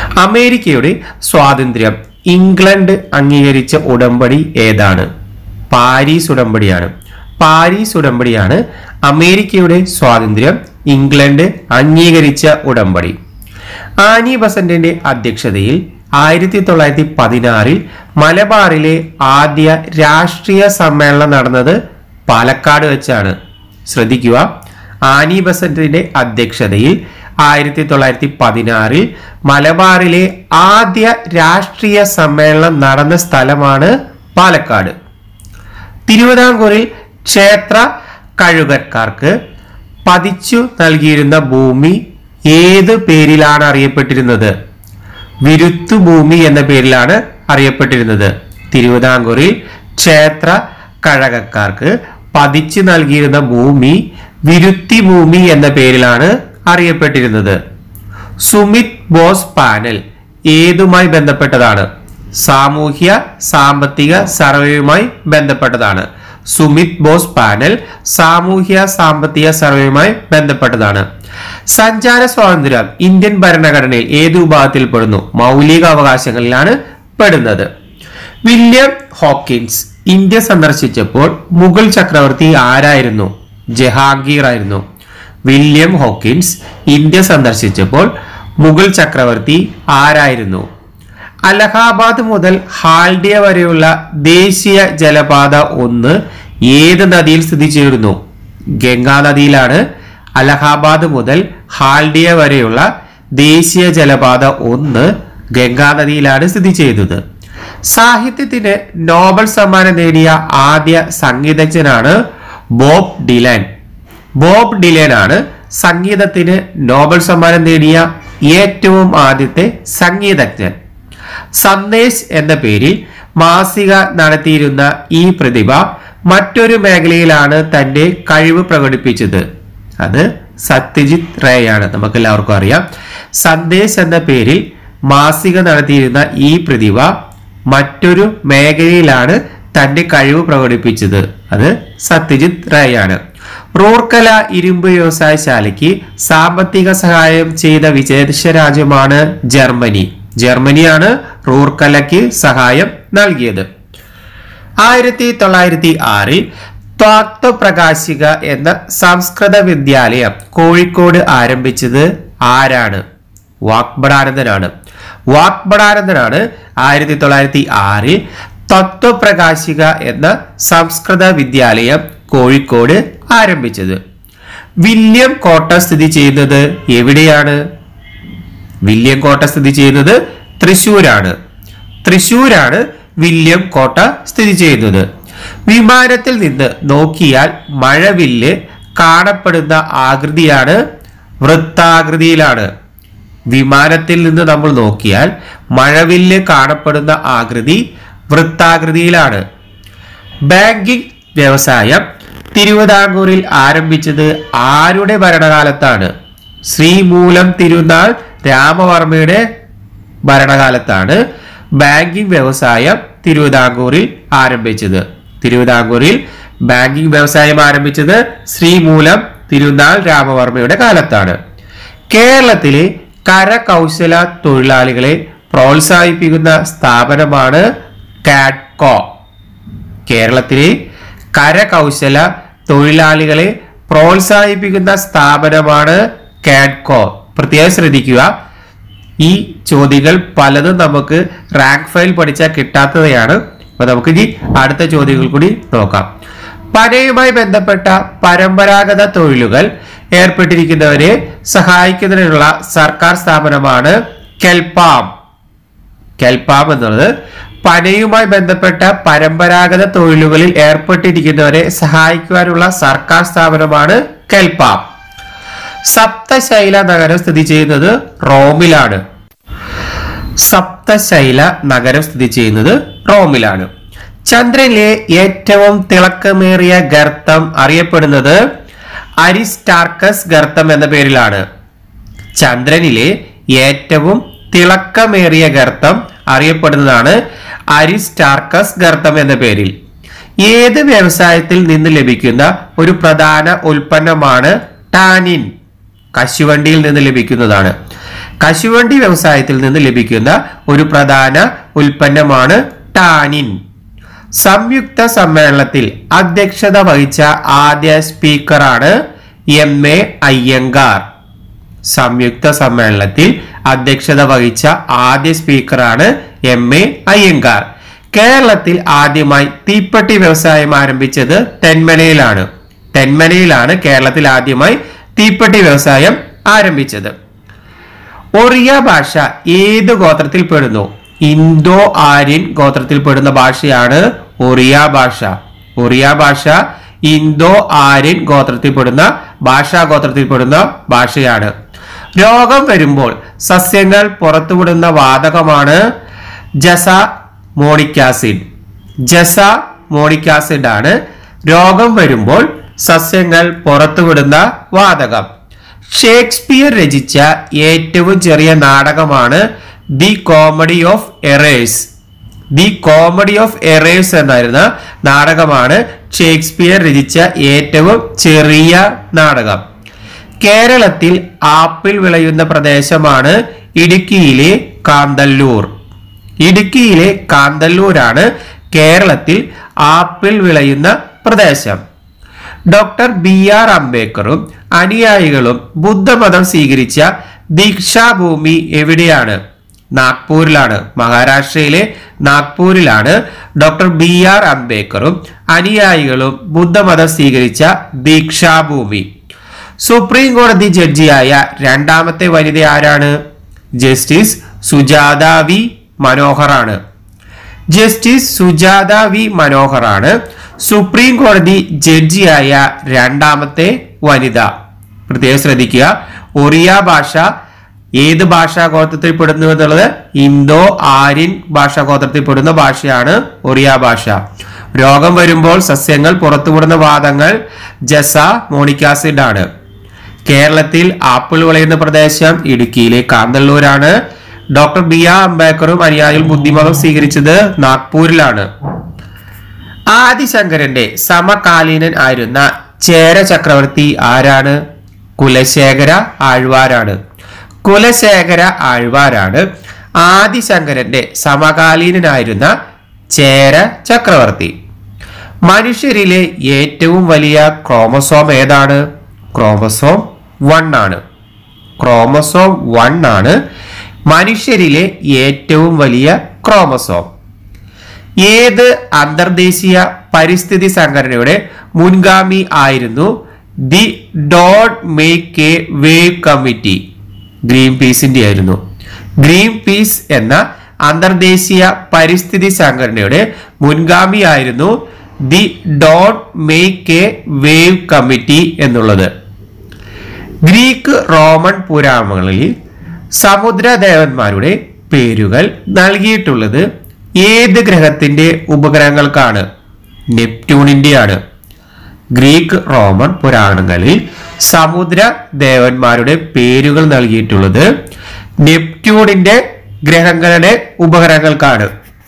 അമേരിക്കയുടെ സ്വാതന്ത്ര്യം ഇംഗ്ലണ്ട് അംഗീകരിച്ച ഉടമ്പടി ഏതാണ് പാരീസ് ഉടമ്പടിയാണ് പാരീസ് ഉടമ്പടിയാണ് അമേരിക്കയുടെ സ്വാതന്ത്ര്യം ഇംഗ്ലണ്ട് അംഗീകരിച്ച ഉടമ്പടി ആനി ബസന്റിന്റെ അധ്യക്ഷതയിൽ ആയിരത്തി തൊള്ളായിരത്തി പതിനാറിൽ മലബാറിലെ ആദ്യ രാഷ്ട്രീയ സമ്മേളനം നടന്നത് പാലക്കാട് വെച്ചാണ് ശ്രദ്ധിക്കുക ആനി ബസന്റിന്റെ അധ്യക്ഷതയിൽ ആയിരത്തി തൊള്ളായിരത്തി പതിനാറിൽ മലബാറിലെ ആദ്യ രാഷ്ട്രീയ സമ്മേളനം നടന്ന സ്ഥലമാണ് പാലക്കാട് തിരുവിതാംകൂറിൽ ക്ഷേത്ര കഴുകക്കാർക്ക് പതിച്ചു നൽകിയിരുന്ന ഭൂമി ഏത് പേരിലാണ് അറിയപ്പെട്ടിരുന്നത് വിരുത്തു ഭൂമി എന്ന പേരിലാണ് അറിയപ്പെട്ടിരുന്നത് തിരുവിതാംകൂറിൽ ക്ഷേത്ര കഴകക്കാർക്ക് പതിച്ചു നൽകിയിരുന്ന ഭൂമി വിരുത്തി ഭൂമി എന്ന പേരിലാണ് അറിയപ്പെട്ടിരുന്നത് സുമിത് ബോസ് പാനൽ ഏതുമായി ബന്ധപ്പെട്ടതാണ് സാമൂഹ്യ സാമ്പത്തിക സർവേയുമായി ബന്ധപ്പെട്ടതാണ് സുമിത് ബോസ് പാനൽ സാമൂഹ്യ സാമ്പത്തിക സർവേയുമായി ബന്ധപ്പെട്ടതാണ് സഞ്ചാര സ്വാതന്ത്ര്യം ഇന്ത്യൻ ഭരണഘടനയിൽ ഏത് വിഭാഗത്തിൽ പെടുന്നു മൗലിക അവകാശങ്ങളിലാണ് പെടുന്നത് വില്യം ഹോക്കിൻസ് ഇന്ത്യ സന്ദർശിച്ചപ്പോൾ മുഗൾ ചക്രവർത്തി ആരായിരുന്നു ജഹാംഗീർ ആയിരുന്നു വില്യം ഹോക്കിൻസ് ഇന്ത്യ സന്ദർശിച്ചപ്പോൾ മുഗൾ ചക്രവർത്തി ആരായിരുന്നു അലഹാബാദ് മുതൽ ഹാൽഡിയ വരെയുള്ള ദേശീയ ജലപാത ഒന്ന് ഏത് നദിയിൽ സ്ഥിതി ചെയ്യുന്നു ഗംഗാ നദിയിലാണ് അലഹാബാദ് മുതൽ ഹാൽഡിയ വരെയുള്ള ദേശീയ ജലപാത ഒന്ന് ഗംഗാ നദിയിലാണ് സ്ഥിതി ചെയ്യുന്നത് സാഹിത്യത്തിന് നോബൽ സമ്മാനം നേടിയ ആദ്യ സംഗീതജ്ഞനാണ് ബോബ് ഡിലൻ ബോബ് ഡിലൻ ആണ് സംഗീതത്തിന് നോബൽ സമ്മാനം നേടിയ ഏറ്റവും ആദ്യത്തെ സംഗീതജ്ഞൻ സന്ദേശ് എന്ന പേരിൽ മാസിക നടത്തിയിരുന്ന ഈ പ്രതിഭ മറ്റൊരു മേഖലയിലാണ് തന്റെ കഴിവ് പ്രകടിപ്പിച്ചത് അത് സത്യജിത് റേയാണ് നമുക്ക് എല്ലാവർക്കും അറിയാം സന്ദേശ് എന്ന പേരിൽ മാസിക നടത്തിയിരുന്ന ഈ പ്രതിഭ മറ്റൊരു മേഖലയിലാണ് തന്റെ കഴിവ് പ്രകടിപ്പിച്ചത് അത് സത്യജിത് റേയാണ് റൂർക്കല ഇരുമ്പ് വ്യവസായശാലയ്ക്ക് സാമ്പത്തിക സഹായം ചെയ്ത വിദേശ രാജ്യമാണ് ജർമ്മനി ജർമ്മനിയാണ് റൂർക്കലയ്ക്ക് സഹായം നൽകിയത് ആയിരത്തി തൊള്ളായിരത്തി ആറിൽ ത്വാക്തപ്രകാശിക എന്ന സംസ്കൃത വിദ്യാലയം കോഴിക്കോട് ആരംഭിച്ചത് ആരാണ് വാക്ബടാനന്ദനാണ് വാക്ബടാനന്ദനാണ് ആയിരത്തി തൊള്ളായിരത്തി ആറിൽ തത്വപ്രകാശിക എന്ന സംസ്കൃത വിദ്യാലയം കോഴിക്കോട് ആരംഭിച്ചത് വില്യം കോട്ട സ്ഥിതി ചെയ്യുന്നത് എവിടെയാണ് വില്യം കോട്ട സ്ഥിതി ചെയ്യുന്നത് തൃശൂരാണ് തൃശൂരാണ് വില്യം കോട്ട സ്ഥിതി ചെയ്യുന്നത് വിമാനത്തിൽ നിന്ന് നോക്കിയാൽ മഴവില്ല് കാണപ്പെടുന്ന ആകൃതിയാണ് വൃത്താകൃതിയിലാണ് വിമാനത്തിൽ നിന്ന് നമ്മൾ നോക്കിയാൽ മഴവില്ല് കാണപ്പെടുന്ന ആകൃതി വൃത്താകൃതിയിലാണ് ബാങ്കിംഗ് വ്യവസായം തിരുവിതാംകൂറിൽ ആരംഭിച്ചത് ആരുടെ ഭരണകാലത്താണ് ശ്രീമൂലം തിരുനാൾ രാമവർമ്മയുടെ ഭരണകാലത്താണ് ബാങ്കിംഗ് വ്യവസായം തിരുവിതാംകൂറിൽ ആരംഭിച്ചത് തിരുവിതാംകൂറിൽ ബാങ്കിംഗ് വ്യവസായം ആരംഭിച്ചത് ശ്രീമൂലം തിരുനാൾ രാമവർമ്മയുടെ കാലത്താണ് കേരളത്തിലെ കരകൗശല തൊഴിലാളികളെ പ്രോത്സാഹിപ്പിക്കുന്ന സ്ഥാപനമാണ് കാഡ്കോ കേരളത്തിലെ കരകൗശല തൊഴിലാളികളെ പ്രോത്സാഹിപ്പിക്കുന്ന സ്ഥാപനമാണ് കാഡ്കോ പ്രത്യേകം ശ്രദ്ധിക്കുക ഈ ചോദ്യങ്ങൾ പലതും നമുക്ക് റാങ്ക് ഫയൽ പഠിച്ചാൽ കിട്ടാത്തവയാണ് അപ്പൊ നമുക്ക് ഇനി അടുത്ത ചോദ്യങ്ങൾ കൂടി നോക്കാം പനയുമായി ബന്ധപ്പെട്ട പരമ്പരാഗത തൊഴിലുകൾ ഏർപ്പെട്ടിരിക്കുന്നവരെ സഹായിക്കുന്നതിനുള്ള സർക്കാർ സ്ഥാപനമാണ് കെൽപാം കെൽപാം എന്നുള്ളത് പനയുമായി ബന്ധപ്പെട്ട പരമ്പരാഗത തൊഴിലുകളിൽ ഏർപ്പെട്ടിരിക്കുന്നവരെ സഹായിക്കുവാനുള്ള സർക്കാർ സ്ഥാപനമാണ് കെൽപാം സപ്തശൈല നഗരം സ്ഥിതി ചെയ്യുന്നത് റോമിലാണ് സപ്തശൈല നഗരം സ്ഥിതി ചെയ്യുന്നത് റോമിലാണ് ചന്ദ്രനിലെ ഏറ്റവും തിളക്കമേറിയ ഗർത്തം അറിയപ്പെടുന്നത് അരിസ്റ്റാർക്കസ് ഗർത്തം എന്ന പേരിലാണ് ചന്ദ്രനിലെ ഏറ്റവും തിളക്കമേറിയ ഗർത്തം അറിയപ്പെടുന്നതാണ് അരിസ്റ്റാർക്കസ് ഗർത്തം എന്ന പേരിൽ ഏത് വ്യവസായത്തിൽ നിന്ന് ലഭിക്കുന്ന ഒരു പ്രധാന ഉൽപ്പന്നമാണ് ടാനിൻ കശുവണ്ടിയിൽ നിന്ന് ലഭിക്കുന്നതാണ് കശുവണ്ടി വ്യവസായത്തിൽ നിന്ന് ലഭിക്കുന്ന ഒരു പ്രധാന ഉൽപ്പന്നമാണ് ടാനിൻ സംയുക്ത സമ്മേളനത്തിൽ അധ്യക്ഷത വഹിച്ച ആദ്യ സ്പീക്കറാണ് എം എ അയ്യങ്കാർ സംയുക്ത സമ്മേളനത്തിൽ അധ്യക്ഷത വഹിച്ച ആദ്യ സ്പീക്കറാണ് എം എ അയ്യങ്കാർ കേരളത്തിൽ ആദ്യമായി തീപ്പെട്ടി വ്യവസായം ആരംഭിച്ചത് തെന്മലയിലാണ് തെന്മലയിലാണ് കേരളത്തിൽ ആദ്യമായി തീപ്പെട്ടി വ്യവസായം ആരംഭിച്ചത് ഒറിയ ഭാഷ ഏത് ഗോത്രത്തിൽ പെടുന്നു ഇന്തോ ആര്യൻ ഗോത്രത്തിൽ പെടുന്ന ഭാഷയാണ് ഒറിയ ഭാഷ ഒറിയ ഭാഷ ഇന്തോ ആര്യൻ ഗോത്രത്തിൽ പെടുന്ന ഭാഷാ ഗോത്രത്തിൽ പെടുന്ന ഭാഷയാണ് രോഗം വരുമ്പോൾ സസ്യങ്ങൾ പുറത്തുവിടുന്ന വാതകമാണ് jasmonic acid jasmonic acid ആണ് രോഗം വരുമ്പോൾ സസ്യങ്ങൾ പുറത്തുവിടുന്ന വാതകം ഷേക്സ്പിയർ രചിച്ച ഏറ്റവും ചെറിയ നാടകമാണ് the comedy of errors the comedy of errors എന്നായിരുന്ന നാടകമാണ് ഷേക്സ്പിയർ രചിച്ച ഏറ്റവും ചെറിയ നാടകം കേരളത്തിൽ ആപ്പിൾ വിളയുന്ന പ്രദേശമാണ് ഇടുക്കിയിലെ കാന്തല്ലൂർ ഇടുക്കിയിലെ കാന്തല്ലൂരാണ് കേരളത്തിൽ ആപ്പിൾ വിളയുന്ന പ്രദേശം ഡോക്ടർ ബി ആർ അംബേദ്കറും അനുയായികളും ബുദ്ധമതം സ്വീകരിച്ച ദീക്ഷാഭൂമി എവിടെയാണ് നാഗ്പൂരിലാണ് മഹാരാഷ്ട്രയിലെ നാഗ്പൂരിലാണ് ഡോക്ടർ ബി ആർ അംബേദ്കറും അനുയായികളും ബുദ്ധമതം സ്വീകരിച്ച ദീക്ഷാഭൂമി സുപ്രീം കോടതി ജഡ്ജിയായ രണ്ടാമത്തെ വനിത ആരാണ് ജസ്റ്റിസ് സുജാത വി മനോഹറാണ് ജസ്റ്റിസ് സുജാത വി മനോഹറാണ് സുപ്രീം കോടതി ജഡ്ജിയായ രണ്ടാമത്തെ വനിത പ്രത്യേകം ശ്രദ്ധിക്കുക ഒറിയ ഭാഷ ഏത് ഭാഷാ ഗോത്രത്തിൽ പെടുന്നു എന്നുള്ളത് ഇന്തോ ആര്യൻ ഭാഷാ ഗോത്രത്തിൽ പെടുന്ന ഭാഷയാണ് ഒറിയ ഭാഷ രോഗം വരുമ്പോൾ സസ്യങ്ങൾ പുറത്തുവിടുന്ന വാദങ്ങൾ ജസ മോണിക് ആസിഡ് ആണ് കേരളത്തിൽ ആപ്പിൾ വിളയുന്ന പ്രദേശം ഇടുക്കിയിലെ കാന്തല്ലൂരാണ് ഡോക്ടർ ബി ആർ അംബേദ്കറും അനുയായികൾ ബുദ്ധിമതം സ്വീകരിച്ചത് നാഗ്പൂരിലാണ് ആദിശങ്കരന്റെ സമകാലീനൻ ആയിരുന്ന ചേര ചക്രവർത്തി ആരാണ് കുലശേഖര ആഴ്വാരാണ് കുലശേഖര ആഴ്വാരാണ് ആദിശങ്കരന്റെ സമകാലീനനായിരുന്ന ചേര ചക്രവർത്തി മനുഷ്യരിലെ ഏറ്റവും വലിയ ക്രോമസോം ഏതാണ് ക്രോമസോം വൺ ആണ് ക്രോമസോം വൺ ആണ് മനുഷ്യരിലെ ഏറ്റവും വലിയ ക്രോമസോം ഏത് അന്തർദേശീയ പരിസ്ഥിതി സംഘടനയുടെ മുൻഗാമി ആയിരുന്നു ദി ഡോട്ട് make a wave committee green പീസിന്റെ ആയിരുന്നു ഗ്രീൻ പീസ് എന്ന അന്തർദേശീയ പരിസ്ഥിതി സംഘടനയുടെ മുൻഗാമി ആയിരുന്നു ദി ഡോട്ട് മേക്ക് എ വേവ് കമ്മിറ്റി എന്നുള്ളത് ഗ്രീക്ക് റോമൻ പുരാണങ്ങളിൽ സമുദ്രദേവന്മാരുടെ പേരുകൾ നൽകിയിട്ടുള്ളത് ഏത് ഗ്രഹത്തിന്റെ ഉപഗ്രഹങ്ങൾക്കാണ് നെപ്റ്റ്യൂണിന്റെയാണ് ഗ്രീക്ക് റോമൻ പുരാണങ്ങളിൽ സമുദ്ര ദേവന്മാരുടെ പേരുകൾ നൽകിയിട്ടുള്ളത് നെപ്റ്റ്യൂണിന്റെ ഗ്രഹങ്ങളുടെ ഉപഗ്രഹങ്ങൾക്കാണ്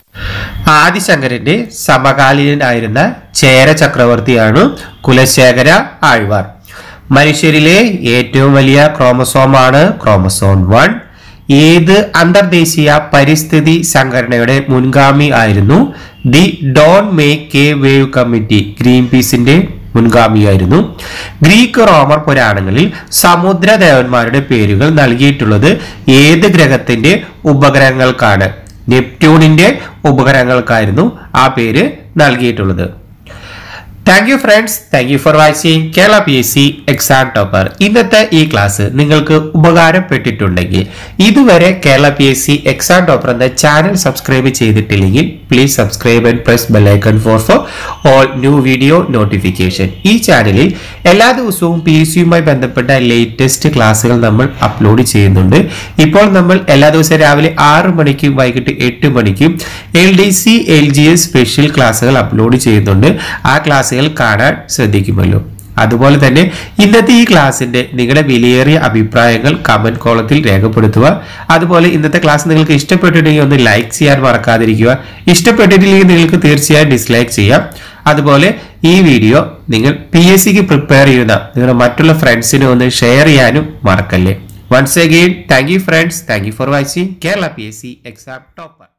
ആദിശങ്കരന്റെ സമകാലീനായിരുന്ന ചേര ചക്രവർത്തിയാണ് കുലശേഖര ആഴ്വാർ മനുഷ്യരിലെ ഏറ്റവും വലിയ ക്രോമസോമാണ് ക്രോമസോം വൺ ഏത് അന്തർദേശീയ പരിസ്ഥിതി സംഘടനയുടെ മുൻഗാമി ആയിരുന്നു the don't make a wave committee green പീസിന്റെ മുൻഗാമിയായിരുന്നു ഗ്രീക്ക് റോമർ പുരാണങ്ങളിൽ സമുദ്ര ദേവന്മാരുടെ പേരുകൾ നൽകിയിട്ടുള്ളത് ഏത് ഗ്രഹത്തിന്റെ ഉപഗ്രഹങ്ങൾക്കാണ് നെപ്റ്റ്യൂണിന്റെ ഉപഗ്രഹങ്ങൾക്കായിരുന്നു ആ പേര് നൽകിയിട്ടുള്ളത് thank you friends thank you for watching Kerala P S C exam topper ഇന്നത്തെ ഈ ക്ലാസ് നിങ്ങൾക്ക് ഉപകാരപ്പെട്ടിട്ടുണ്ടെങ്കിൽ ഇതുവരെ Kerala P S C exam topper എന്ന ചാനൽ സബ്സ്ക്രൈബ് ചെയ്തിട്ടില്ലെങ്കിൽ please subscribe and press bell icon for for all new video notification ഈ ചാനലിൽ എല്ലാ ദിവസവും പി എസ് സിയുമായി ബന്ധപ്പെട്ട ലേറ്റസ്റ്റ് ക്ലാസ്സുകൾ നമ്മൾ അപ്ലോഡ് ചെയ്യുന്നുണ്ട് ഇപ്പോൾ നമ്മൾ എല്ലാ ദിവസവും രാവിലെ ആറ് മണിക്കും വൈകിട്ട് എട്ട് മണിക്കും L D C L G S special ക്ലാസ്സുകൾ അപ്ലോഡ് ചെയ്യുന്നുണ്ട് ആ ക്ലാസ്സുകൾ കാണാൻ ശ്രദ്ധിക്കുമല്ലോ അതുപോലെ തന്നെ ഇന്നത്തെ ഈ ക്ലാസ്സിന്റെ നിങ്ങളുടെ വിലയേറിയ അഭിപ്രായങ്ങൾ കമന്റ് കോളത്തിൽ രേഖപ്പെടുത്തുക അതുപോലെ ഇന്നത്തെ ക്ലാസ് നിങ്ങൾക്ക് ഇഷ്ടപ്പെട്ടിട്ടുണ്ടെങ്കിൽ ഒന്ന് ലൈക്ക് ചെയ്യാൻ മറക്കാതിരിക്കുക ഇഷ്ടപ്പെട്ടിട്ടില്ലെങ്കിൽ നിങ്ങൾക്ക് തീർച്ചയായും ഡിസ്ലൈക്ക് ചെയ്യാം അതുപോലെ ഈ വീഡിയോ നിങ്ങൾ പി എസ് സിക്ക് പ്രിപ്പയർ ചെയ്യുന്ന നിങ്ങളുടെ മറ്റുള്ള ഫ്രണ്ട്സിനെ ഒന്ന് ഷെയർ ചെയ്യാനും മറക്കല്ലേ Once again, thank you friends. Thank you for watching Kerala PSC Exam Topper.